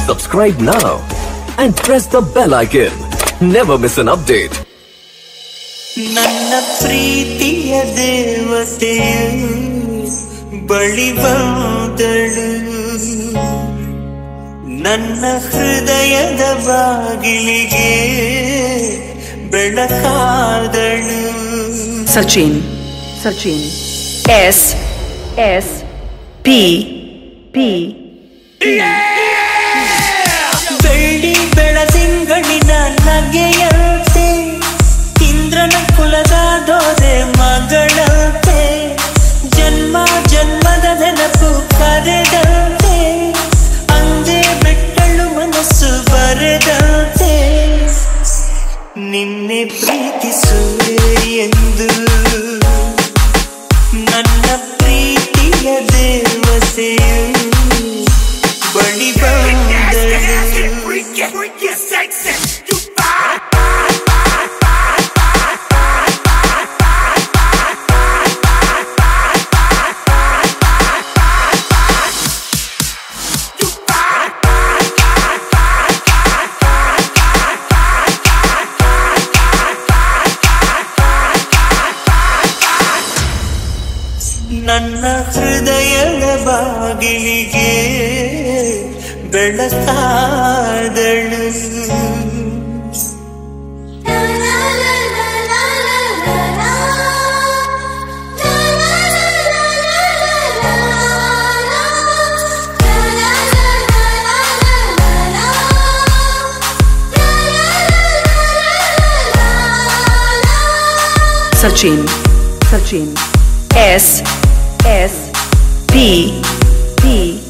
Subscribe now and press the bell icon. Never miss an update. ನನ್ನ ಪ್ರೀತಿಯ ದೇವತೆಯು ಬಳಿ ಬಂದಳು ನನ್ನ ಹೃದಯದ ಬಾಗಿಲಿಗೆ ಬೆಳಕಾದಳು Sachin, Sachin, S, S, P, P, ಬೆಳ್ಳಿ ಬೆಳದಿಂಗಳಿನ ನಗೆಯಂತೆ ಇಂದ್ರನ ಕುಲದ ದೋರೆ ಮಗಳಂತೆ ಜನ್ಮ ಜನ್ಮದ ನೆನಪು ಕರೆದಂತೆ ಅಂದೇ ಬೆಟ್ಟಳು ಮನಸ್ಸು ಬರೆದಂತೆ ನಿನ್ನೆ ಪ್ರೀತಿಸುವೆ ಎಂದು ನನ್ನ ಪ್ರೀತಿಯ ದೇವತೆಯು ಬಳಿ ಬಂದಳು ನನ್ನ ಹೃದಯದ ಬಾಗಿಲಿಗೆ ಬೆಳಕಾದಳು Sachin, Sachin, S, S, P, P,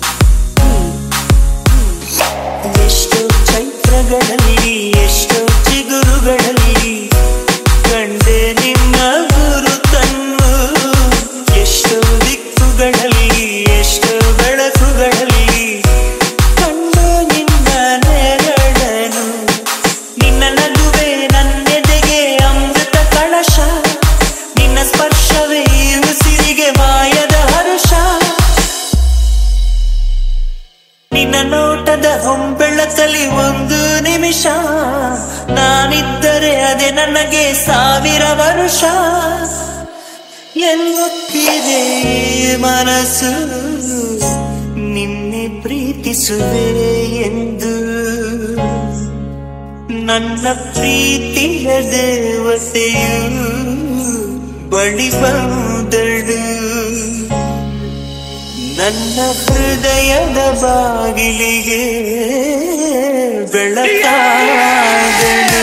ಎಷ್ಟೋ ಚೈತ್ರಗಳಲ್ಲಿ ಎಷ್ಟೋ ಚಿಗುರುಗಳಲ್ಲಿ ಕಂಡೆ ನಿನ್ನ ಗುರುತನ್ನು ಎಷ್ಟೋ ದಿಕ್ಕುಗಳಲ್ಲಿ ಎಷ್ಟೋ ಬೆಳಕುಗಳಲ್ಲಿ ಕಂಡು ನಿನ್ನ ನೆರಳನು ನಿನ್ನ ನಗುವೆ ನನ್ನೆದೆಗೆ ಅಮೃತ ಕಳಶ ನಿನ್ನ ಸ್ಪರ್ಶವೇ ಈ ಉಸಿರಿಗೆ ಮಾಯದ ಹರ್ಷ ನಿನ್ನ ನೋಟದ ಹೊಂಬೆಳಕಲಿ ಒಂದು ನಿಮಿಷ ನಾನಿದ್ದರೆ ಅದೇ ನನಗೆ ಸಾವಿರ ವರುಷ ಎನ್ನುತ್ತಿದೆ ಈ ಮನಸ್ಸು ನಿನ್ನೆ ಪ್ರೀತಿಸುವೆ ಎಂದು ನನ್ನ ಪ್ರೀತಿಯ ದೇವತೆಯು ಬಳಿ ಬಂದಳು ನನ್ನ ಹೃದಯದ ಬಾಗಿಲಿಗೆ ಬೆಳಕಾದಳು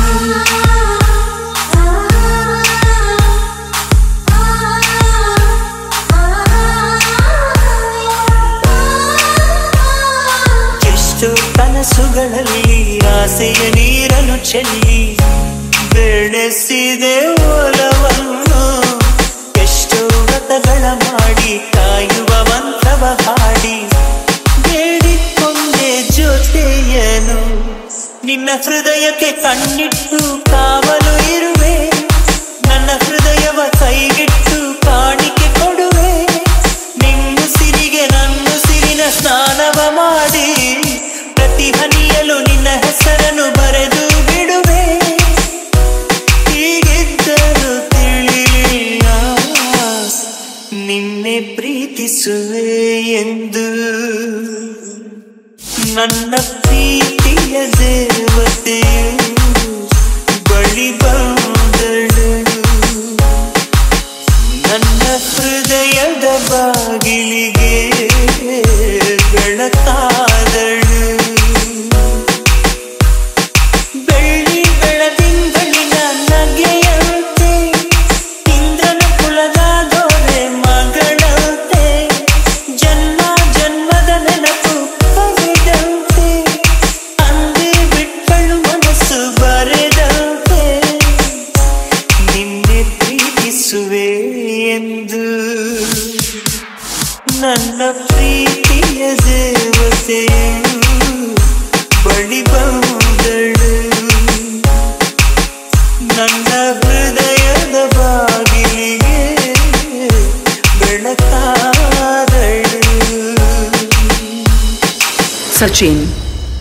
ಎಷ್ಟೋ ಕನಸುಗಳಲ್ಲಿ ಆಸೆಯ ನೀರನ್ನು ಚೆಲ್ಲಿ ಬೆಳೆಸಿದೆ ಒಲವನ್ನು ಎಷ್ಟೋ ವ್ರತಗಳ ಮಾಡಿ ಕಾಯುವ ಮಂತ್ರವ ಹಾಡಿ ಬೇಡಿಕೊಂಡೆ ಜೊತೆಯನು ನಿನ್ನ ಹೃದಯಕ್ಕೆ ಕಣ್ಣಿಟ್ಟು ಕಾವಲು ಇರುವೆ ನನ್ನ ಹೃದಯವ ಕೈಗಿಟ್ಟು ಕಾಣಿಕೆ ಕೊಡುವೆ ನಿನ್ನುಸಿರಿಗೆ ನನ್ನುಸಿರಿನ ಸ್ನಾನವ ಮಾಡಿ ಪ್ರತಿ ಹನಿಯಲು ನಿನ್ನ ಹೆಸರನ್ನು ಬರೆದು ಬಿಡುವೆ ಹೀಗಿದ್ದರೂ ತಿಳಿಲಿಲ್ಲ ನಿನ್ನೆ ಪ್ರೀತಿಸುವೆ ಎಂದು ನನ್ನ ಪ್ರೀತಿಯ ದೇವತೆಯು ಬಳಿ ಬಂದಳು ನನ್ನ ಹೃದಯದ ಬಾಗಿಲಿಗೆ ಬೆಳಕಾದಳು ಬೆಳ್ಳಿ ಬೆಳದಿಂಗಳಿನ ನಗೆಯಂತೆ ಇಂದ್ರನ ಕುಲದ ದೊರೆ ಮಗಳಂತೆ ಜನ್ಮ ಜನ್ಮದ ನೆನಪು ಕವಿದಂತೆ ಅಂದೇ ಬಿಟ್ಟಳು ಮನಸ್ಸು ಬರೆದಂತೆ ನಿನ್ನೆ ಪ್ರೀತಿಸುವೆ ಎಂದು ನನ್ನ ಪ್ರೀತಿಯ ದೇವತೆಯು ಬಳಿ ಬಂದಳು ನನ್ನ ಹೃದಯದ ಬಾಗಿಲಿಗೆ ಬೆಳಕಾದಳು Sachin,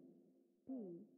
P